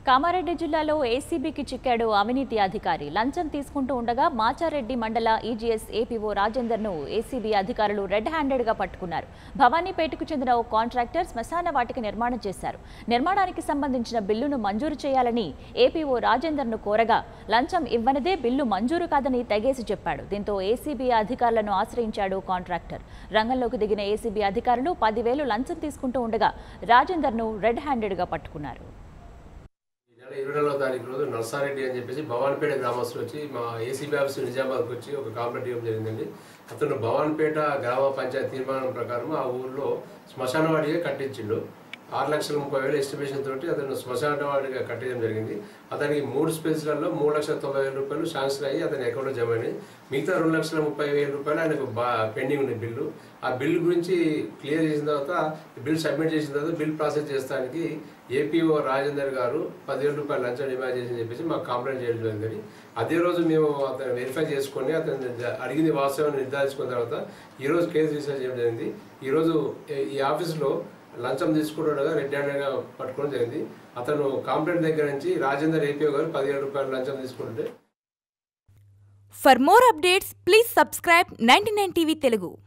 కామారెడ్డి జిల్లాలో ఏసీబీకి చిక్కాడు అవినీతి అధికారి లంచం తీసుకుంటూ ఉండగా మాచారెడ్డి మండల ఈజీఎస్ ఏపీఓ రాజేందర్ను ఏసీబీ అధికారులు రెడ్ హ్యాండెడ్గా పట్టుకున్నారు భవానీపేటకు చెందిన ఓ కాంట్రాక్టర్ శ్మశాన వాటిక నిర్మాణం చేశారు నిర్మాణానికి సంబంధించిన బిల్లును మంజూరు చేయాలని ఏపీఓ రాజేందర్ను కోరగా లంచం ఇవ్వనిదే బిల్లు మంజూరు కాదని తెగేసి చెప్పాడు దీంతో ఏసీబీ అధికారులను ఆశ్రయించాడు కాంట్రాక్టర్ రంగంలోకి దిగిన ఏసీబీ అధికారులు పదివేలు లంచం తీసుకుంటూ ఉండగా రాజేందర్ను రెడ్ హ్యాండెడ్గా పట్టుకున్నారు ఈ నెల ఇరవై నాలుగో తారీఖు రోజు నర్సారెడ్డి అని చెప్పేసి భవాన్పేట గ్రామస్తులు వచ్చి మా ఏసీబీ ఆఫీస్ నిజామాబాద్కి వచ్చి ఒక కాంప్లైంట్ ఇవ్వడం జరిగిందండి అతను భవాన్పేట గ్రామ పంచాయతీ తీర్మానం ప్రకారం ఆ ఊర్లో శ్మశాన వాడిగా కట్టించిండు ఆరు లక్షల ముప్పై వేల ఎస్టిమేషన్ తోటి అతను శ్మశాన వాడిగా కట్టడం జరిగింది అతనికి మూడు స్పేస్లలో మూడు లక్షల తొంభై వేల రూపాయలు శాంక్షన్ అయ్యి అతని అకౌంట్లో జమ అయినాయి మిగతా రెండు లక్షల ముప్పై వేల రూపాయలు ఆయనకు బా పెండింగ్ ఉంది బిల్లు ఆ బిల్లు గురించి క్లియర్ చేసిన తర్వాత బిల్ సబ్మిట్ చేసిన తర్వాత బిల్ ప్రాసెస్ చేస్తానికి ఏపీఓ రాజేందర్ గారు పదివేల రూపాయలు లంచం డిమాండ్ చేసి చెప్పేసి మాకు కంప్లైంట్ చేయడం జరిగింది అదే రోజు మేము అతను వెరిఫై చేసుకొని అతను అడిగింది వాస్తవం నిర్ధారించుకున్న తర్వాత ఈరోజు కేసు రిజిస్టర్ చేయడం జరిగింది ఈరోజు ఈ ఆఫీస్లో లంచం తీసుకుంటుండగా రెడ్ హ్యాండెడ్గా పట్టుకోవడం జరిగింది అతను కంప్లైంట్ దగ్గర నుంచి రాజేందర్ ఏపీఓ గారు పదివేల రూపాయలు లంచం తీసుకుంటుంటే For more updates, please subscribe 99 TV Telugu.